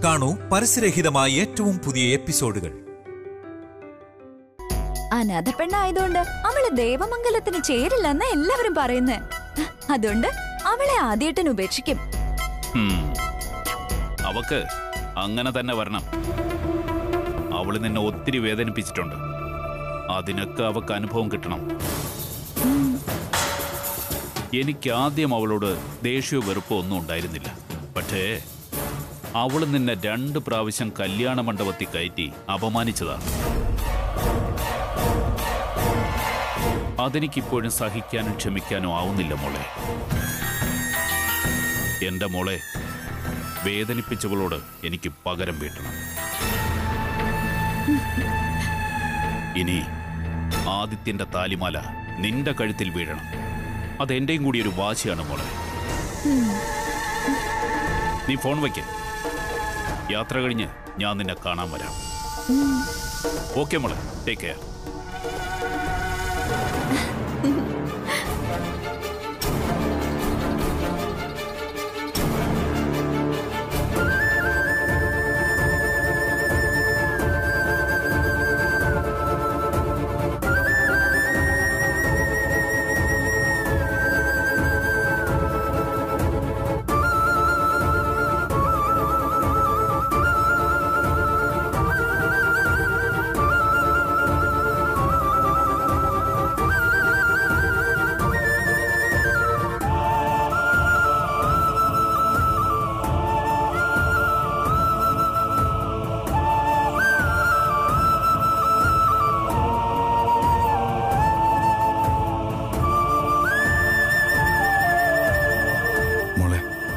കാണൂ പരസ്യരഹിതമായ ഏറ്റവും പുതിയ എപ്പിസോഡുകൾ അനാഥ പെണ്ണായതുകൊണ്ട് അവള് ദേവമംഗലത്തിന് ചേരില്ലെന്ന് എല്ലാവരും പറയുന്നേ അതുകൊണ്ട് അവളെ ആദ്യേട്ടൻ ഉപേക്ഷിക്കും ഹും. അവക്ക് അങ്ങനെ തന്നെ വരണം അവള് നിന്നെ ഒത്തിരി വേദനിപ്പിച്ചിട്ടുണ്ട് അതിനൊക്കെ അവക്ക് അനുഭവം കിട്ടണം എനിക്ക് ആദ്യം അവളോട് ദേഷ്യമോ വെറുപ്പോ ഒന്നും ഉണ്ടായിരുന്നില്ല പക്ഷേ അവള് നിന്നെ രണ്ട് പ്രാവശ്യം കല്യാണ മണ്ഡപത്തിൽ കയറ്റി അപമാനിച്ചതാണ് അതെനിക്കിപ്പോഴും സഹിക്കാനും ക്ഷമിക്കാനും ആവുന്നില്ല മോളെ എന്റെ മോളെ വേദനിപ്പിച്ചവളോട് എനിക്ക് പകരം വീട്ടണം ഇനി ആദിത്യന്റെ താലിമാല നിന്റെ കഴുത്തിൽ വീഴണം അതെന്റെയും കൂടി ഒരു വാശിയാണ് മോളെ നീ ഫോൺ വയ്ക്ക് യാത്ര കഴിഞ്ഞ് ഞാൻ നിന്നെ കാണാൻ വരാം ഓക്കെ മോളെ ടേക്ക് കെയർ മോളെ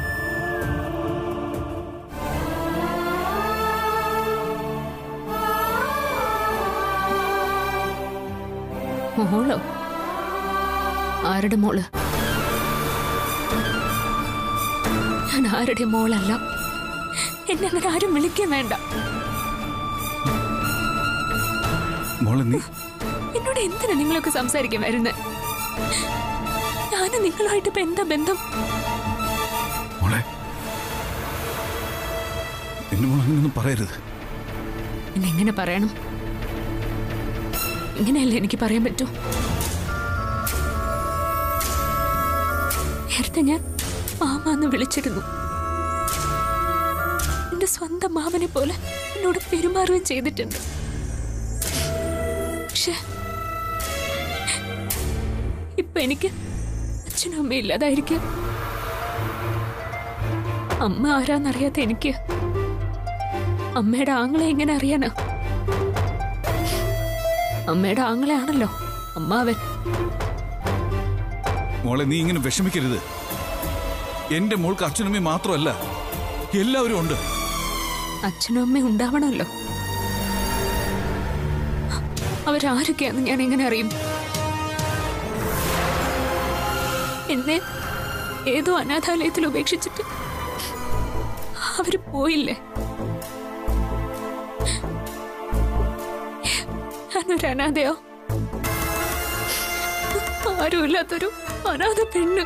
മോളോ ആരുടെ മോള് ഞാൻ ആരുടെ മോളല്ല എന്നെ അങ്ങനെ ആരും വിളിക്കാൻ വേണ്ട മോളെ നീ എന്നോട് എന്തിനാ നിങ്ങളൊക്കെ സംസാരിക്കാൻ വരുന്നത് ഞാനും നിങ്ങളുമായിട്ട് ഇപ്പൊ എന്താ ബന്ധം മോളെ എന്നെ മോൾ അങ്ങനെയൊന്നും പറയരുത് പിന്നെ എങ്ങനെ പറയണം ഇങ്ങനെയല്ലേ എനിക്ക് പറയാൻ പറ്റൂ നേരത്തെ ഞാൻ മാമ എന്ന് വിളിച്ചിരുന്നു എന്റെ സ്വന്തം മാമനെ പോലെ എന്നോട് പെരുമാറുകയും ചെയ്തിട്ടുണ്ട് പക്ഷെ ഇപ്പൊ എനിക്ക് അച്ഛനും അമ്മയും ഇല്ലാതായിരിക്കും അമ്മ ആരാന്നറിയാത്ത എനിക്ക് അമ്മയുടെ ആങ്ങളെ എങ്ങനെ അറിയാനാ അമ്മയുടെ ആങ്ങളെയാണല്ലോ അമ്മാവൻ മോളെ നീ ഇങ്ങനെ വിഷമിക്കരുത് എന്റെ മോൾക്ക് അച്ഛനമ്മയും മാത്രമല്ല എല്ലാവരും ഉണ്ട് അച്ഛനും അമ്മയും ഉണ്ടാവണമല്ലോ അവരാരൊക്കെയാന്ന് ഞാൻ എങ്ങനെ അറിയും എന്നെ ഏതോ അനാഥാലയത്തിൽ ഉപേക്ഷിച്ചിട്ട് അവര് പോയില്ലേ ഞാനൊരു അനാഥയോ ആരുമില്ലാത്തൊരു അനാഥ പെണ്ണ്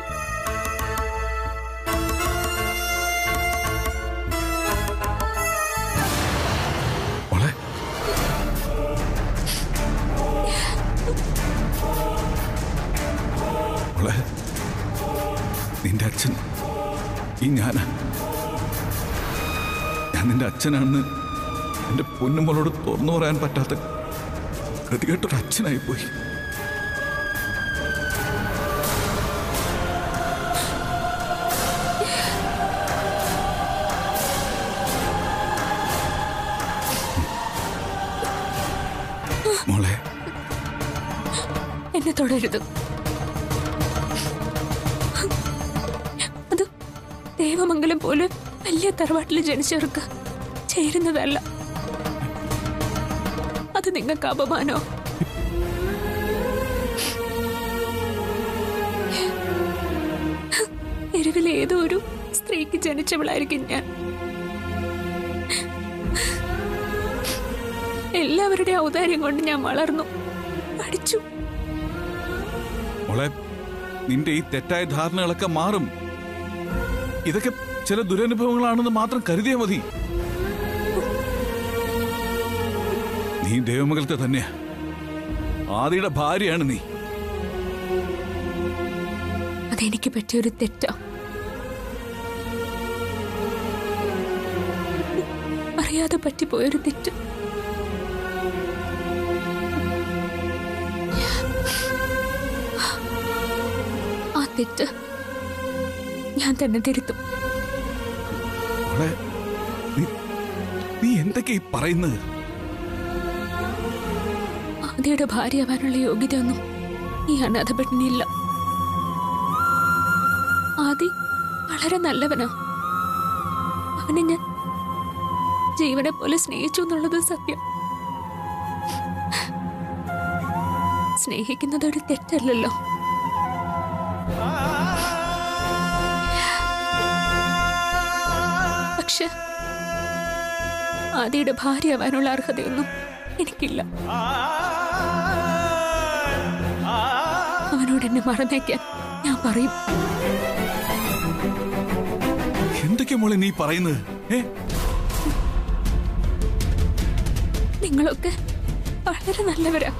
മോളെ മോളെ നിന്റെ അച്ഛൻ ഈ ഞാനാ ഞാൻ നിന്റെ അച്ഛനാണെന്ന് എന്റെ പൊന്നുമോളോട് തുറന്നു പറയാൻ പറ്റാത്ത ഗതികെട്ടൊരു അച്ഛനായി പോയി മോളെ എന്നെ തുടരുത് അത് ദേവമംഗലം പോലെ വലിയ തറവാട്ടിൽ ജനിച്ചവർക്ക് ചേരുന്നതല്ല അത് നിങ്ങൾക്ക് അപമാനോ എരിവിലെ ഏതോ ഒരു സ്ത്രീക്ക് ജനിച്ചവളായിരിക്കും ഞാൻ എല്ലാവരുടെ ഔദാര്യം കൊണ്ട് ഞാൻ വളർന്നു പഠിച്ചു മോളെ നിന്റെ ഈ തെറ്റായ ധാരണകളൊക്കെ മാറും ഇതൊക്കെ ചില ദുരനുഭവങ്ങളാണെന്ന് മാത്രം കരുതിയാൽ മതി നീ ദേവമംഗലത്തെ തന്നെയാ ആദിയുടെ ഭാര്യയാണ് നീ അതെനിക്ക് പറ്റിയൊരു തെറ്റാ അറിയാതെ പറ്റിപ്പോയൊരു തെറ്റ് ആ തെറ്റ് ഞാൻ തന്നെ തിരുത്തും മോളെ നീ നീ എന്തൊക്കെ ഈ പറയുന്നത് ആദ്യയുടെ ഭാര്യയാവാനുള്ള യോഗ്യതയൊന്നും ഈ അനാഥപ്പെട്ടിനില്ല ആദി വളരെ നല്ലവനാ അവനെ ഞാൻ ജീവനെ പോലെ സ്നേഹിച്ചു എന്നുള്ളത് സത്യം സ്നേഹിക്കുന്നത് ഒരു തെറ്റല്ലല്ലോ പക്ഷെ ആദിയുടെ ഭാര്യയാവാനുള്ള അർഹതയൊന്നും എനിക്കില്ല അവനോട് എന്നെ മറന്നേക്കാൻ ഞാൻ പറയും എന്തൊക്കെ മോളെ നീ പറയുന്നത് ഏ നിങ്ങളൊക്കെ വളരെ നല്ലവരാ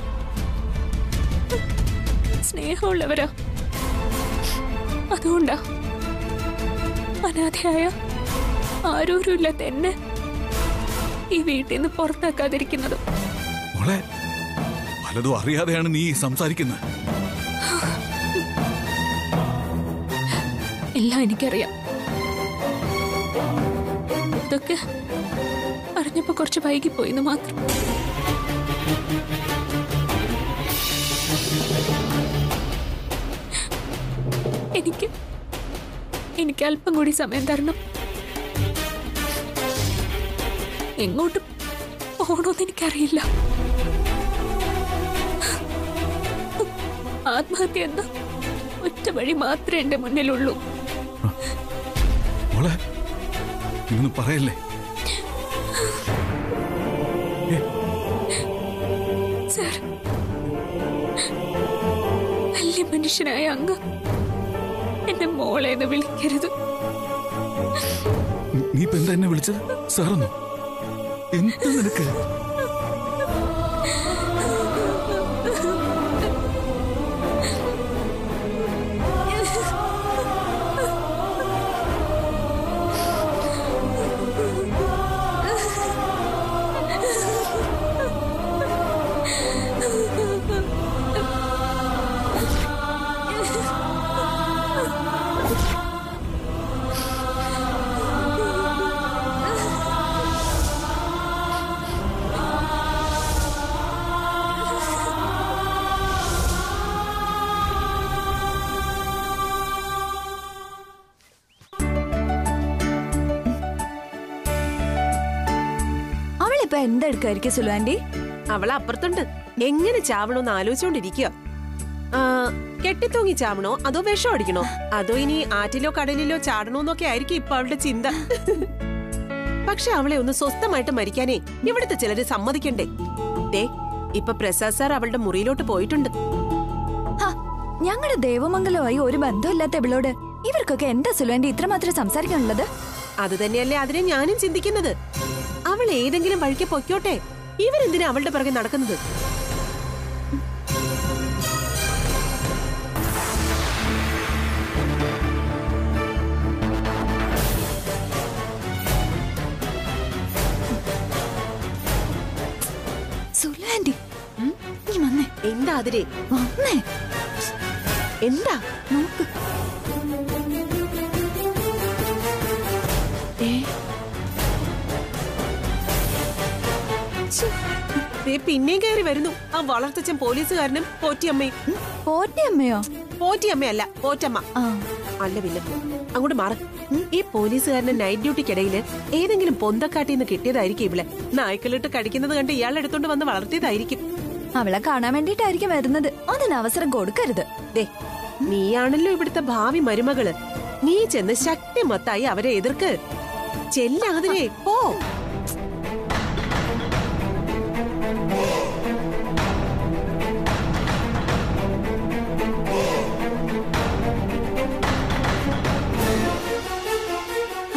സ്നേഹമുള്ളവരാ അതുകൊണ്ടാ അനാഥയായ ആരോരുമില്ലാത്ത എന്നെ ഈ വീട്ടിൽ നിന്ന് പുറത്താക്കാതിരിക്കുന്നത് മോളെ പലതും അറിയാതെയാണ് നീ സംസാരിക്കുന്നത് എല്ലാം എനിക്കറിയാം ഇതൊക്കെ അറിഞ്ഞപ്പോ കുറച്ച് വൈകിപ്പോയിന്ന് മാത്രം എനിക്ക് എനിക്ക് അല്പം കൂടി സമയം തരണം എങ്ങോട്ട് പോകണമെന്ന് എനിക്കറിയില്ല ആത്മഹത്യ എന്ന ഒറ്റ വഴി മാത്രമേ എന്റെ മുന്നിലുള്ളൂ മോളെ ഇതൊന്നും പറയല്ലേ സർ വലിയ മനുഷ്യനായ അങ്ങ് എന്നെ മോളെ എന്ന് വിളിക്കരുത് നീ ഇപ്പൊ എന്താ എന്നെ വിളിച്ചത് സാറൊന്നു എന്ത് നിനക്ക് അവളിപ്പോ എന്തെടുക്കായിരിക്കും സുലു ആന്റി അവൾ അപ്പുറത്തുണ്ട് എങ്ങനെ ചാവണോന്ന് ആലോചിച്ചോണ്ടിരിക്കുക കെട്ടിത്തൂങ്ങി ചാവണോ അതോ വിഷം അടിക്കണോ അതോ ഇനി ആറ്റിലോ കടലിലോ ചാടണോന്നൊക്കെ ആയിരിക്കും ഇപ്പൊ അവളുടെ ചിന്ത പക്ഷെ അവളെ ഒന്ന് സ്വസ്ഥമായിട്ട് മരിക്കാനേ ഇവിടുത്തെ ചിലര് സമ്മതിക്കണ്ടേ ദേ ഇപ്പൊ പ്രസാദ് സാർ അവളുടെ മുറിയിലോട്ട് പോയിട്ടുണ്ട് ഞങ്ങളുടെ ദേവമംഗലമായി ഒരു ബന്ധമില്ലാത്ത ഇവളോട് ഇവർക്കൊക്കെ എന്താ സുലു ആന്റി ഇത്രമാത്രം സംസാരിക്കാനുള്ളത് അത് തന്നെയല്ലേ അതിനെ ഞാനും ചിന്തിക്കുന്നത് അവൾ ഏതെങ്കിലും വഴിക്ക് പൊയ്ക്കോട്ടെ ഇവരെന്തിനാ അവളുടെ പിറകെ നടക്കുന്നത് സുലു ആന്റി നീ വന്നേ എന്താ അതിരെ വന്നേ എന്താ നോക്ക് ഏ? ഛെ, ദേ പിന്നെയും കയറി വരുന്നു ആ വളർത്തച്ഛൻ പോലീസുകാരനും പോറ്റിയമ്മയും പോറ്റയമ്മയോ പോറ്റിയമ്മയല്ല പോറ്റമ്മ ആ അല്ല പിന്നെ അങ്ങോട്ട് മാറ ഈ പോലീസുകാരന് നൈറ്റ് ഡ്യൂട്ടിക്കിടയിൽ ഏതെങ്കിലും പൊന്തക്കാട്ടിൽ നിന്ന് കിട്ടിയതായിരിക്കും ഇവിടെ നായ്ക്കളിട്ട് കടിക്കുന്നത് കണ്ട് ഇയാൾ എടുത്തോണ്ട് വന്ന് വളർത്തിയതായിരിക്കും അവളെ കാണാൻ വേണ്ടിട്ടായിരിക്കും വരുന്നത് അതിന് അവസരം കൊടുക്കരുത് ദേ നീയാണല്ലോ ഇവിടുത്തെ ഭാവി മരുമകള് നീ ചെന്ന് ശക്തിമത്തായി അവരെ എതിർക്ക് ചെല്ലാതിരെ പോ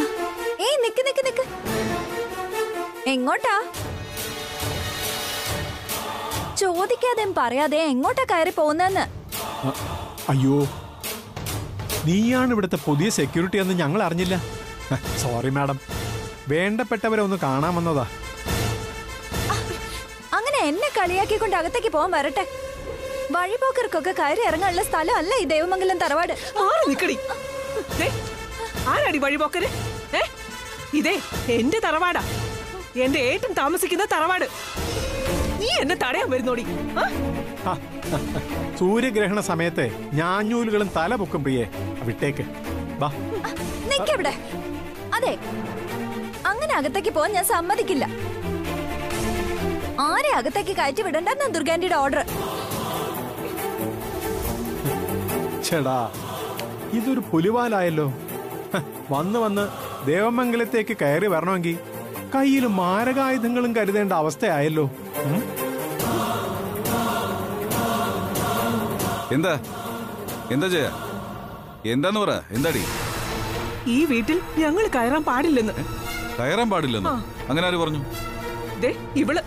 ഏയ് നിക്ക് നിക്ക് നിക്ക് എങ്ങോട്ടാ ചോദിക്കാതെയും പറയാതെ എങ്ങോട്ടാ കയറി പോകുന്നെന്ന് അയ്യോ നീയാണ് ഇവിടുത്തെ പുതിയ സെക്യൂരിറ്റി എന്ന് ഞങ്ങൾ അറിഞ്ഞില്ല സോറി മാഡം വേണ്ടപ്പെട്ടവരെ ഒന്ന് കാണാൻ വന്നതാ അങ്ങനെ എന്നെ കളിയാക്കിക്കൊണ്ട് അകത്തേക്ക് പോകാൻ വരട്ടെ വഴിപോക്കർക്കൊക്കെ കയറി ഇറങ്ങാനുള്ള സ്ഥലമല്ല ഈ ദേവമംഗലം തറവാട് ആറ് നിക്കടി ദേ, ആരാടി വഴിപോക്കര് ഏ ഇതേ എന്റെ തറവാടാ എന്റെ ഏട്ടൻ താമസിക്കുന്ന തറവാട് നീ എന്നെ തടയാൻ വരുന്നോടി ആ? ഹ, സൂര്യഗ്രഹണ സമയത്ത് ഞാഞ്ഞൂലുകളും തല പൊക്കും പ്രിയേ വിട്ടേക്ക് ബാ നിക്കവിടെ അതെ അങ്ങനെ അകത്തേക്ക് പോകാൻ ഞാൻ സമ്മതിക്കില്ല ആരെ അകത്തേക്ക് കയറ്റി വിടണ്ടെന്ന ദുർഗാന്റിയുടെ ഓർഡർ ചേടാ ഇതൊരു പുലിവാലായല്ലോ ഹ, വന്ന് വന്ന് ദേവമംഗലത്തേക്ക് കയറി വരണമെങ്കിൽ കയ്യിൽ മാരകായുധങ്ങളും കരുതേണ്ട അവസ്ഥയായല്ലോ ഉം? എന്താ എന്താ ചെയ്യാ എന്താന്ന് പറ എന്താടി ഈ വീട്ടിൽ ഞങ്ങൾ കയറാൻ പാടില്ലെന്ന് കയറാൻ പാടില്ലെന്ന് അങ്ങനെ ആര് പറഞ്ഞു ദേ ഇവള്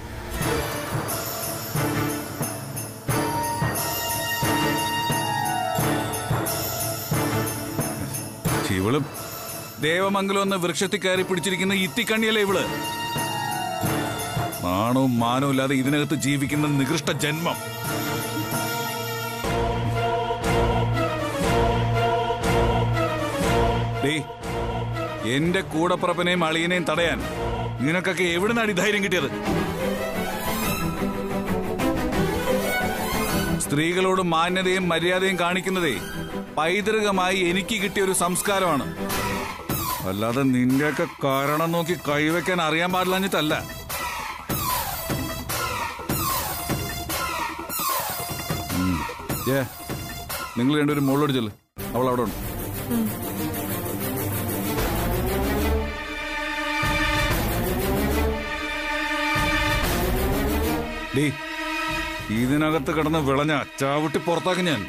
ഇവളും ദേവമംഗലം എന്ന വൃക്ഷത്തിൽ കയറി പിടിച്ചിരിക്കുന്ന ഇത്തിക്കണ്ണിയല്ലേ ഇവള് മാണവും മാനവും ഇല്ലാതെ ഇതിനകത്ത് ജീവിക്കുന്ന നികൃഷ്ട ജന്മം ഡേ എന്റെ കൂടപ്പുറപ്പനെയും അളിയനെയും തടയാൻ നിനക്കൊക്കെ എവിടുന്നാണ് ഈ ധൈര്യം കിട്ടിയത് സ്ത്രീകളോട് മാന്യതയും മര്യാദയും കാണിക്കുന്നതേ പൈതൃകമായി എനിക്ക് കിട്ടിയ ഒരു സംസ്കാരമാണ് അല്ലാതെ നിന്റെയൊക്കെ കാരണം നോക്കി കൈവയ്ക്കാൻ അറിയാൻ പാടില്ലഞ്ഞിട്ടല്ല ഉം. ഏ നിങ്ങൾ രണ്ടുപേരും മുകളിലോട്ട് ചെല്ല് അവൾ അവിടെ ഉണ്ട് ഡേ ഇതിനകത്ത് കിടന്ന് വിളഞ്ഞ ചാവിട്ടി പുറത്താക്കും ഞാൻ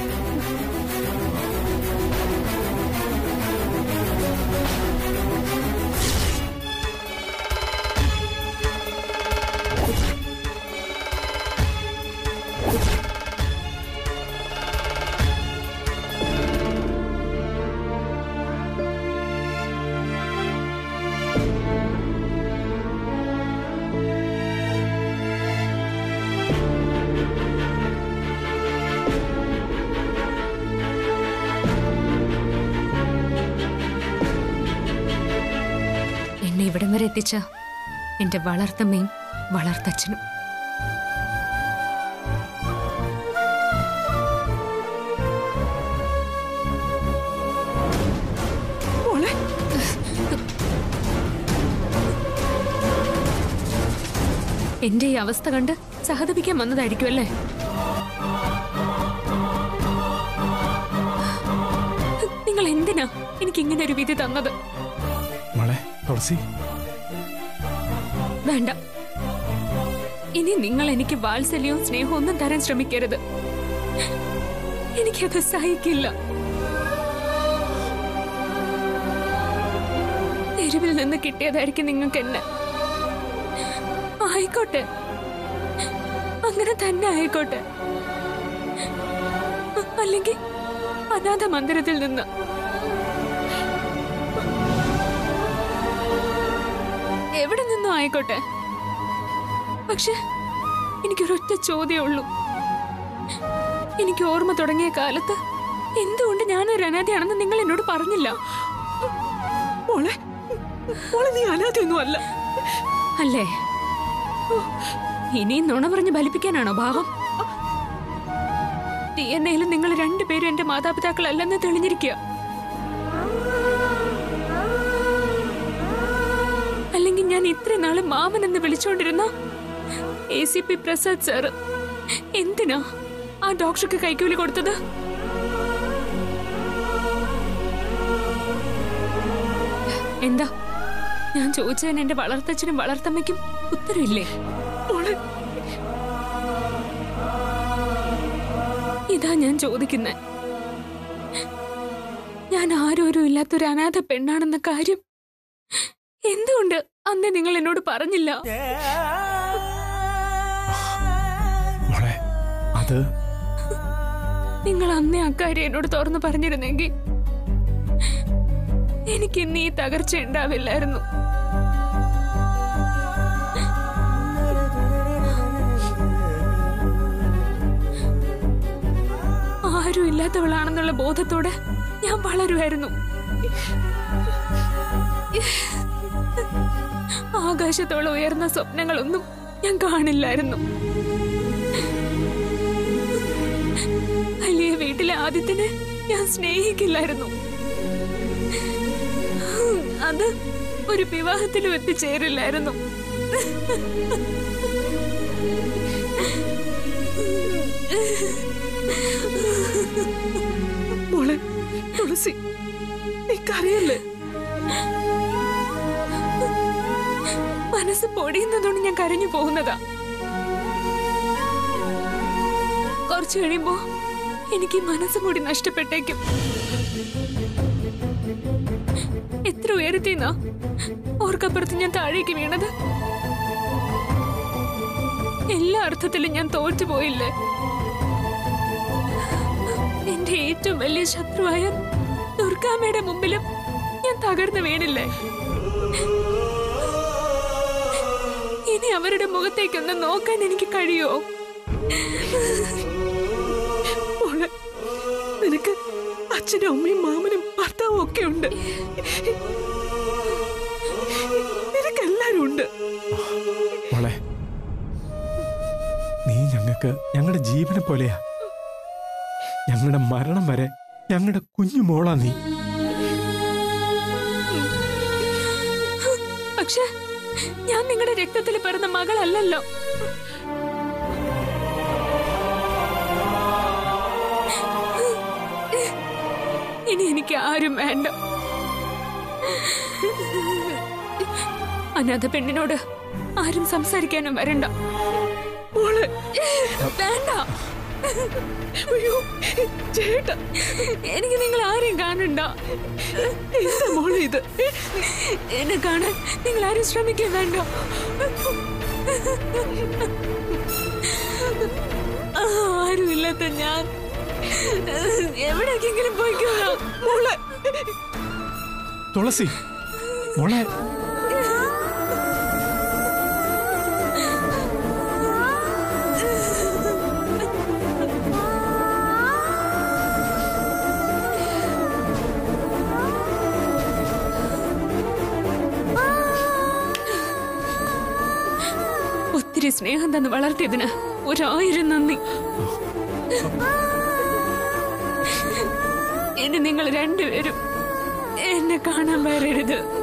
എന്നെ ഇവിടം വരെ എത്തിച്ച എന്റെ വളർത്തമ്മയും വളർത്തച്ഛനും മോളെ എന്റെ ഈ അവസ്ഥ കണ്ട് സഹതപിക്കാൻ വന്നതായിരിക്കും അല്ലേ നിങ്ങൾ എന്തിനാ എനിക്ക് ഇങ്ങനെ ഒരു വിധി തന്നത് മോളെ തുളസി വേണ്ട ഇനി നിങ്ങൾ എനിക്ക് വാത്സല്യവും സ്നേഹവും ഒന്നും തരാൻ ശ്രമിക്കരുത് എനിക്കത് സഹിക്കില്ല തെരുവിൽ നിന്ന് കിട്ടിയതായിരിക്കും നിങ്ങൾക്ക് എന്നെ ആയിക്കോട്ടെ അങ്ങനെ തന്നെ ആയിക്കോട്ടെ അല്ലെങ്കിൽ അനാഥ മന്ദിരത്തിൽ നിന്ന് എവിടെ നിന്നും ആയിക്കോട്ടെ പക്ഷെ എനിക്കൊരൊറ്റ ചോദ്യമേ ഉള്ളൂ എനിക്ക് ഓർമ്മ തുടങ്ങിയ കാലത്ത് എന്തുകൊണ്ട് ഞാനൊരു അനാഥയാണെന്ന് നിങ്ങൾ എന്നോട് പറഞ്ഞില്ല മോളെ മോളെ നീ അനാഥയൊന്നും അല്ല അല്ലേ ഇനിയും നുണ പറഞ്ഞ് ഫലിപ്പിക്കാനാണോ ഭാവം ഡി എൻ എയിൽ നിങ്ങൾ രണ്ടുപേരും എന്റെ മാതാപിതാക്കളല്ലെന്ന് തെളിഞ്ഞിരിക്കുക അല്ലെങ്കിൽ ഞാൻ ഇത്ര നാള് മാമൻ എന്ന് വിളിച്ചുകൊണ്ടിരുന്ന A C P Prasad sir എന്തിനാ ആ ഡോക്ടർക്ക് കൈക്കൂലി കൊടുത്തത് എന്താ ഞാൻ ചോദിച്ചതിന് എന്റെ വളർത്തച്ഛനും വളർത്തമ്മയ്ക്കും ഉത്തരവില്ലേ മോളെ ഇതാ ഞാൻ ചോദിക്കുന്നത് ഞാൻ ആരോരും ഇല്ലാത്തൊരു അനാഥ പെണ്ണാണെന്ന കാര്യം എന്തുകൊണ്ട് അന്ന് നിങ്ങൾ എന്നോട് പറഞ്ഞില്ല അത് നിങ്ങൾ അന്നേ അക്കാര്യം എന്നോട് തുറന്നു പറഞ്ഞിരുന്നെങ്കിൽ എനിക്ക് ഇന്ന് ഈ തകർച്ച ഉണ്ടാവില്ലായിരുന്നു ആരും ഇല്ലാത്തവളാണെന്നുള്ള ബോധത്തോടെ ഞാൻ വളരുമായിരുന്നു ആകാശത്തോളം ഉയർന്ന സ്വപ്നങ്ങളൊന്നും ഞാൻ കാണില്ലായിരുന്നു വലിയ വീട്ടിലെ ആദ്യത്തിന് ഞാൻ സ്നേഹിക്കില്ലായിരുന്നു അത് ഒരു വിവാഹത്തിലും എത്തിച്ചേരില്ലായിരുന്നു മോളെ തുളസി നീ കരയല്ലേ മനസ്സ് പൊടിയുന്നതുകൊണ്ട് ഞാൻ കരഞ്ഞു പോകുന്നതാ കുറച്ചു കഴിയുമ്പോ എനിക്ക് ഈ മനസ്സും കൂടി നഷ്ടപ്പെട്ടേക്കും എത്ര ഉയരത്തിന്നാ ഓർക്കപ്പുറത്ത് ഞാൻ താഴേക്ക് വീണത് എല്ലാ അർത്ഥത്തിലും ഞാൻ തോറ്റുപോയില്ലേ എന്റെ ഏറ്റവും വലിയ ശത്രുവായ ദുർഗാമ്മയുടെ മുമ്പിലും ഞാൻ തകർന്നു വീണില്ലേ ഇനി അവരുടെ മുഖത്തേക്കൊന്ന് നോക്കാൻ എനിക്ക് കഴിയോ മോളെ നിനക്ക് അച്ഛനും അമ്മയും മാമനും ഭർത്താവും ഒക്കെ ഉണ്ട് നിനക്കെല്ലാരും ഉണ്ട് മോളെ നീ ഞങ്ങൾക്ക് ഞങ്ങളുടെ ജീവനെ പോലെയാ ഞങ്ങളുടെ മരണം വരെ ഞങ്ങളുടെ കുഞ്ഞു മോളാ നീ പക്ഷെ ഞാൻ നിങ്ങളുടെ രക്തത്തിൽ പിറന്ന മകളല്ലല്ലോ ഇനി എനിക്ക് ആരും വേണ്ട അനാഥ പെണ്ണിനോട് ആരും സംസാരിക്കാനും വരണ്ട മോളെ വേണ്ട അയ്യോ ചേട്ടാ എനിക്ക് നിങ്ങൾ ആരെയും കാണണ്ട എന്താ മോളെ ഇത് എന്നെ കാണാൻ നിങ്ങൾ ആരും ശ്രമിക്കാൻ വേണ്ട ആരുമില്ലാത്ത ഞാൻ എവിടേക്കെങ്കിലും പോയിക്കോളാം മോളെ തുളസി മോളെ ഒത്തിരി സ്നേഹം തന്ന് വളർത്തിയതിന് ഒരായിരം നന്ദി ഇനി നിങ്ങൾ രണ്ടുപേരും എന്നെ കാണാൻ വരരുത്